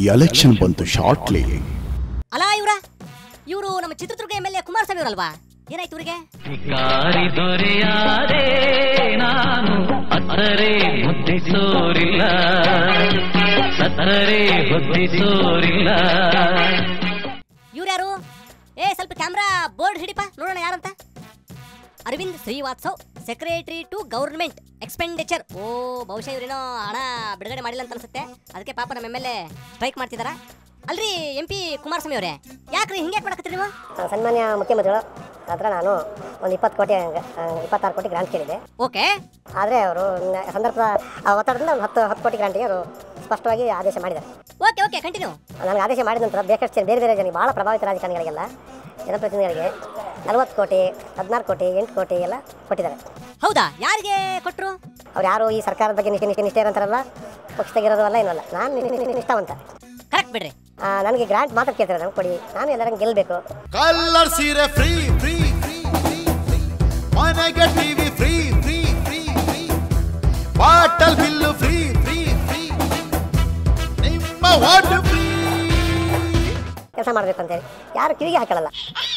election ಬಂತು shortly ಅಲ್ಲ ಇವ್ರ ಇವರು ನಮ್ಮ Chitradurga M L A Kumaraswamy ಅವರಲ್ವಾ ಏನಾಯ್ತು ಇವ್ರಿಗೆ ಭಿಕಾರಿ ದೊರೆಯಾದೆ ನಾನು ಅತ್ತರೆ ಮುದ್ದಿಸೋರಿಲ್ಲ ಸತ್ತರೆ ಹೊದ್ದಿಸೋರಿಲ್ಲ ಇವ್ರು ಯಾರು ಏ ಸ್ವಲ್ಪ ಕ್ಯಾಮ್ರಾ ಬೋರ್ಡ್ ಹಿಡಿಪ ನೋಡೋಣ ಯಾರಂತ Arvind Srivastav secretary to government expenditure ಓ ಬಹುಶಃ ಇವ್ರೇನೋ ಹಣ ಬಿಡುಗಡೆ ಮಾಡಿಲ್ಲ ಅಂತ ಅನ್ಸುತ್ತೆ ಅದಕ್ಕೆ ಪಾಪ ನಮ್ಮ ಎಮ್ ಎಲ್ ಎ ಸ್ಟ್ರೈಕ್ ಮಾಡ್ತಿದಾರ ಅಲ್ರಿ ಎಂ ಪಿ ಕುಮಾರಸ್ವಾಮಿ ಅವರೇ ಯಾಕ್ರಿ ಹಿಂಗೆ ಮಾಡಕತ್ತೀರಿ ನೀವು ಸನ್ಮಾನ್ಯ ಮುಖ್ಯಮಂತ್ರಿಗಳು ಹತ್ರ ನಾನು ಒಂದು ಇಪ್ಪತ್ತು ಕೋಟಿ ಹಂಗೆ, ಆ, ಇಪ್ಪತ್ತಾರು ಕೋಟಿ ಗ್ರಾಂಟ್ ಕೇಳಿದೆ ಓಕೆ ಆದರೆ ಅವರು ಸಂದರ್ಭದ ಆ ಒತ್ತಡದಿಂದ ಒಂದು ಹತ್ತು ಹತ್ತು ಕೋಟಿ ಗ್ರಾಂಟಿಗೆ ಅವರು ಸ್ಪಷ್ಟವಾಗಿ ಆದೇಶ ಮಾಡಿದ್ದಾರೆ ಓಕೆ ಓಕೆ ಕಂಟಿನ್ಯೂ ನನಗೆ ಆದೇಶ ಮಾಡಿದ ನಂತರ ಬೇಕಷ್ಟು ಜನ ಬೇರೆ ಬೇರೆ ಜನರಿಗೆ ಭಾಳ ಪ್ರಭಾವಿತ ರಾಜಕಾರಣಿಗಳಿಗೆಲ್ಲ ಜನಪ್ರತಿನಿಧಿಗಳಿಗೆ ನಲವತ್ತು ಕೋಟಿ ಹದಿನಾರು ಕೋಟಿ ಎಂಟು ಕೋಟಿ ಎಲ್ಲ ಕೊಟ್ಟಿದ್ದಾರೆ ಹೌದಾ ಯಾರಿಗೆ ಕೊಟ್ರು ಅವ್ರು ಯಾರು ಈ ಸರ್ಕಾರದ ಬಗ್ಗೆ ನಿಷ್ಠೆ ನಿಷ್ಠೆ ನಿಷ್ಠೆ ಇರೋಂತಾರಲ್ಲ ಪಕ್ಷದಾಗಿರೋದು ಅಲ್ಲ ಏನಲ್ಲ ನಾನು ನಿ- ನಿ- ನಿ- ನಿಷ್ಠಾವಂತ ಕರೆಕ್ಟ್ ಬಿಡ್ರಿ ಆ, ನನಗೆ ಗ್ರಾಂಟ್ ಮಾತ್ರ ಕೇಳ್ತಾರೆ ನಂಗೆ ಕೊಡಿ ನಾನು ಎಲ್ಲರಂಗೆ ಗೆಲ್ಲಬೇಕು ಕಲ್ಲರ್ ಸೀರೆ free free free free free ಮನೆಗೆ TV free free free free bottle bill free free free ನಿಮ್ಮ ವಾಟರ್ ಫ್ರೀ ಕೆಲಸ ಮಾಡಬೇಕು ಅಂತೇಳಿ ಯಾರು ಕಿವಿಗೆ ಹಾಕೊಳ್ಳಲ್ಲ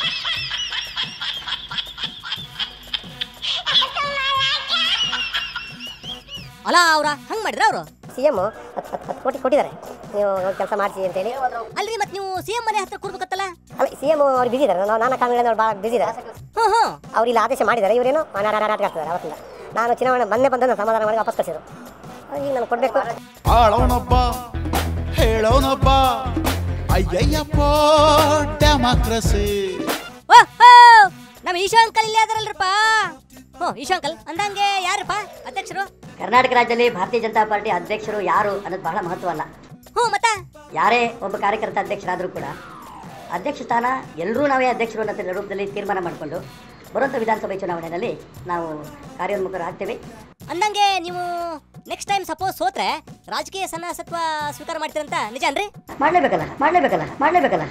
ಅಲ್ಲ ಅವ್ರ ಹಂಗ್ ಮಾಡಿದ್ರ ಅವರು ಸಿ ಎಮ್ ಹತ್ತು ಹತ್ತು ಹತ್ತು ಕೋಟಿ ಕೊಟ್ಟಿದ್ದಾರೆ ನೀವು ಕೆಲಸ ಮಾಡಿಸಿ ಅಂತೇಳಿ ಅಲ್ರಿ ಮತ್ತೆ ನೀವು ಸಿ ಎಂ ಮನೆ ಹತ್ರ ಕೂರ್ಬೇಕತ್ತಲ್ಲ ಅಲ್ಲ ಸಿ ಎಮ್ ಅವ್ರು ಬಿಸಿ ಇದ್ದಾರೆ ನಾವು ನಾನಾ ಕಾನೂನಿಂದ ಭಾಳ ಬಿಸಿ ಇದ್ದಾರೆ ಹ್ಞೂ ಹ್ಞೂ ಅವ್ರು ಇಲ್ಲಿ ಆದೇಶ ಮಾಡಿದ್ದಾರೆ ಇವರೇನು ನಾಟಕ ಆಗ್ತಿದ್ದಾರೆ ಅವತ್ತಿಂದ ನಾನು ಚುನಾವಣೆ ಬಂದೇ ಬಂದ ಸಮಾಧಾನ ಮಾಡಿ ವಾಪಸ್ ಕಳಿಸಿದ್ರು ಈಗ ನಾನು ಕೊಡಬೇಕು ಆಳೋನೊಬ್ಬ ಹೇಳೋನೊಬ್ಬ ಅಯ್ಯಯ್ಯಪ್ಪ ಡೆಮಾಕ್ರಸಿ ಓಹೋ ನಮ್ಮ ಈಶಾ ಅಂಕಲ್ ಇಲ್ಲೇ ಅದರಲ್ರಪ್ಪ ಹ್ಞೂ ಈಶಾ ಅಂಕಲ್ ಅಂದಂಗೆ ಯಾರಪ್ಪ ಅಧ್ಯಕ್ಷರು ಕರ್ನಾಟಕ ರಾಜ್ಯದಲ್ಲಿ ಭಾರತೀಯ ಜನತಾ ಪಾರ್ಟಿ ಅಧ್ಯಕ್ಷರು ಯಾರು ಅನ್ನೋದು ಬಹಳ ಮಹತ್ವ ಅಲ್ಲ ಹ್ಞೂ ಮತ್ತ ಯಾರೇ ಒಬ್ಬ ಕಾರ್ಯಕರ್ತ ಅಧ್ಯಕ್ಷರಾದರೂ ಕೂಡ ಅಧ್ಯಕ್ಷ ಸ್ಥಾನ ಎಲ್ಲರೂ ನಾವೇ ಅಧ್ಯಕ್ಷರು ಅನ್ನೋ ರೂಪದಲ್ಲಿ ತೀರ್ಮಾನ ಮಾಡಿಕೊಂಡು ಬರುವಂಥ ವಿಧಾನಸಭೆ ಚುನಾವಣೆಯಲ್ಲಿ ನಾವು ಕಾರ್ಯೋನ್ಮುಖರಾಗ್ತೇವೆ ಅಂದಂಗೆ ನೀವು ನೆಕ್ಸ್ಟ್ ಟೈಮ್ ಸಪೋಸ್ ಸೋತ್ರೆ ರಾಜಕೀಯ ಸನ್ಯಾಸತ್ವ ಸ್ವೀಕಾರ ಮಾಡ್ತೀರಂತ ನಿಜ ಅನ್ರಿ ಮಾಡಲೇಬೇಕಲ್ಲ ಮಾಡಲೇಬೇಕಲ್ಲ ಮಾಡಲೇಬೇಕಲ್ಲ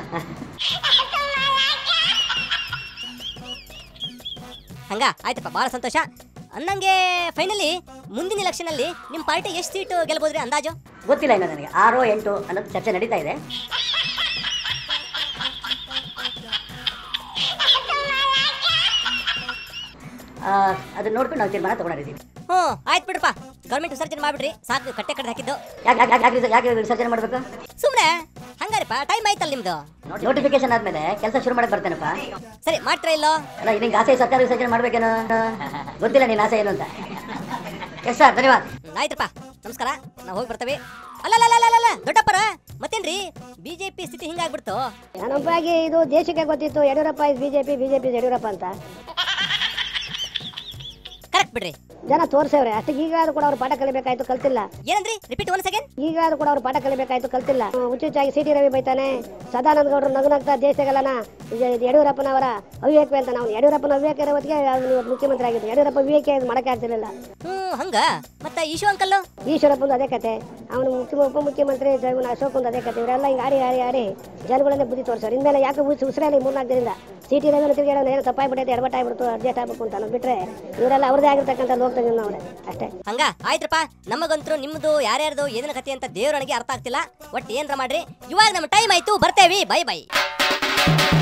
ಹಂಗ ಆಯ್ತಪ್ಪ ಭಾಳ ಸಂತೋಷ ಅಂದಂಗೆ ಫೈನಲಿ ಮುಂದಿನ ಎಲೆಕ್ಷನ್ ಅಲ್ಲಿ ನಿಮ್ಮ ಪಾರ್ಟಿ ಎಷ್ಟು ಸೀಟು ಗೆಲ್ಬೋದ್ರಿ ಅಂದಾಜು ಗೊತ್ತಿಲ್ಲ ಇನ್ನು ನನಗೆ ಆರು ಎಂಟು ಅನ್ನೋದು ಚರ್ಚೆ ನಡೀತಾ ಇದೆ ಆ, ಅದನ್ನ ನೋಡ್ಕೊಂಡು ನಾವು ತೀರ್ಮಾನ ತಗೊಂಡಿದ್ದೀವಿ ಹ್ಞೂ ಆಯ್ತು ಬಿಡಪ್ಪ ಗೌರ್ಮೆಂಟ್ ವಿಸರ್ಜನೆ ಮಾಡ್ಬಿಡ್ರಿ ಸಾಕು ಕಟ್ಟೆ ಕಡ್ದು ಹಾಕಿದ್ದು ಯಾಕೆ ಯಾಕೆ ಯಾಕೆ ಯಾಕೆ ವಿಸರ್ಜನೆ ಮಾಡಬೇಕು ಸುಮ್ಮನೆ ಹಂಗಾರಪ್ಪ ಟೈಮ್ ಆಯ್ತಲ್ಲ ನಿಮ್ದು ನೋಟಿಫಿಕೇಶನ್ ಆದ್ಮೇಲೆ ಕೆಲಸ ಶುರು ಮಾಡಕ್ ಬರ್ತೇನಪ್ಪ ಸರಿ ಮಾಡ್ತೀರಾ ಇಲ್ಲೋ ಅಲ್ಲ ನಿಂಗೆ ಆಸೆ ಸರ್ಕಾರ ವಿಸರ್ಜನೆ ಮಾಡ್ಬೇಕೇನೋ ಗೊತ್ತಿಲ್ಲ ನಿನ್ನ ಆಸೆ ಏನು ಅಂತ ಎಸ್ ಸರ್ ಧನ್ಯವಾದ ಹ್ಮ್, ಆಯ್ತಪ್ಪ ನಮಸ್ಕಾರ ನಾವು ಹೋಗಿ ಬರ್ತೇವೆ ಅಲ್ಲಲ್ಲ ದೊಡ್ಡಪ್ಪರ ಮತ್ತೇನ್ರಿ ಬಿಜೆಪಿ ಸ್ಥಿತಿ ಹಿಂಗಾಗ್ಬಿಡ್ತು ನಾನೊಬ್ಬಾಗಿ ಇದು ದೇಶಕ್ಕೆ ಗೊತ್ತಿತ್ತು Yediyurappa is BJP BJP Yediyurappa ಅಂತ ಕರೆಕ್ಟ್ ಬಿಡ್ರಿ ಜನ ತೋರ್ಸವ್ರೆ ಅಷ್ಟಿಗೆ ಈಗಾದ್ರೂ ಕೂಡ ಅವ್ರು ಪಾಠ ಕಲಿಬೇಕಾಯ್ತು ಕಲ್ತಿಲ್ಲ ಏನಂದ್ರಿ ರಿಪೀಟ್ ಒನ್ ಸೆಕೆಂಡ್ ಈಗಾದ್ರೂ ಕೂಡ ಅವ್ರು ಪಾಠ ಕಲಿಬೇಕಾಯ್ತು ಕಲ್ತಿಲ್ಲ ಹುಚ್ಚುಚ್ಚಾಗಿ ಸಿ ಟಿ ರವಿ ಬೈತಾನೆ ಸದಾನಂದ ಗೌಡರು ನಗುನಗ್ತಾ ದೇಶಗಳನ್ನ ಯಡಿಯೂರಪ್ಪನವರ ಅವಿವೇಕ ಅಂತ ನಾವು ಯಡಿಯೂರಪ್ಪನ ಅವಿವೇಕ ಇರೋ ಹೊತ್ತಿಗೆ ಅವ್ರು ಇವತ್ತು ಮುಖ್ಯಮಂತ್ರಿ ಆಗಿದ್ದು ಯಡಿಯೂರಪ್ಪ ವಿವೇಕ ಮಾಡಕ್ಕೆ ಆಗ್ತಿರ್ಲಿಲ್ಲ ಹ್ಮ್ ಹಂಗ ಮತ್ತ ಈಶು ಅಂಕಲ್ ಈಶ್ವರಪ್ಪಂದು ಅದೇ ಕತೆ ಅವನು ಮುಖ್ಯ ಉಪಮುಖ್ಯಮಂತ್ರಿ ಜಗನ್ ಅಶೋಕಂದು ಅದೇ ಕತೆ ಇವರೆಲ್ಲ ಹಿಂಗೆ ಆರಿ ಆರಿ ಆರಿ ಜನಗಳನ್ನೇ ಬುದ್ಧಿ ತೋರಿಸೋರು ಇನ್ಮೇಲೆ ಯಾಕೆ ಉಸ್ ಉಸಿರಲ್ಲಿ ಮೂರ್ನಾಲ್ಕು ದಿನದಿಂದ ಸಿ ಟಿ ರವಿನ ತಿರುಗಾಡೋನು ಏನು ತಪ್ಪಾಗ್ಬಿಟ್ಟೈತೆ ಎಡಬಟ್ಟ ಆಗ್ಬಿಡ್ತು ಅಡ್ಜಸ್ಟ್ ಆಗ್ಬೇಕು ಅಂತ ಅನ್ನೋದು ಬಿಟ್ರೆ ಇವರೆಲ್ಲ ಅವ್ರದೇ ಆಗಿರ್ತಕ್ಕಂಥ ಲೋಕದಾಗ ನಾವು ಅಷ್ಟೇ ಹಂಗ ಆಯ್ತ್ರಪ್ಪ ನಮಗಂತೂ ನಿಮ್ದು ಯಾರ್ಯಾರ್ದು ಏನೇನ ಕತೆ ಅಂತ ದೇವ್ರನಿಗೆ ಅರ್ಥ ಆಗ್ತಿಲ್ಲ ಒಟ್ಟು ಏನ್ರ ಮಾಡ್ರಿ ಇವಾಗ ನಮ್ಮ ಟೈಮ್ ಆಯ್ತು ಬರ್ತೇವಿ ಬೈ ಬೈ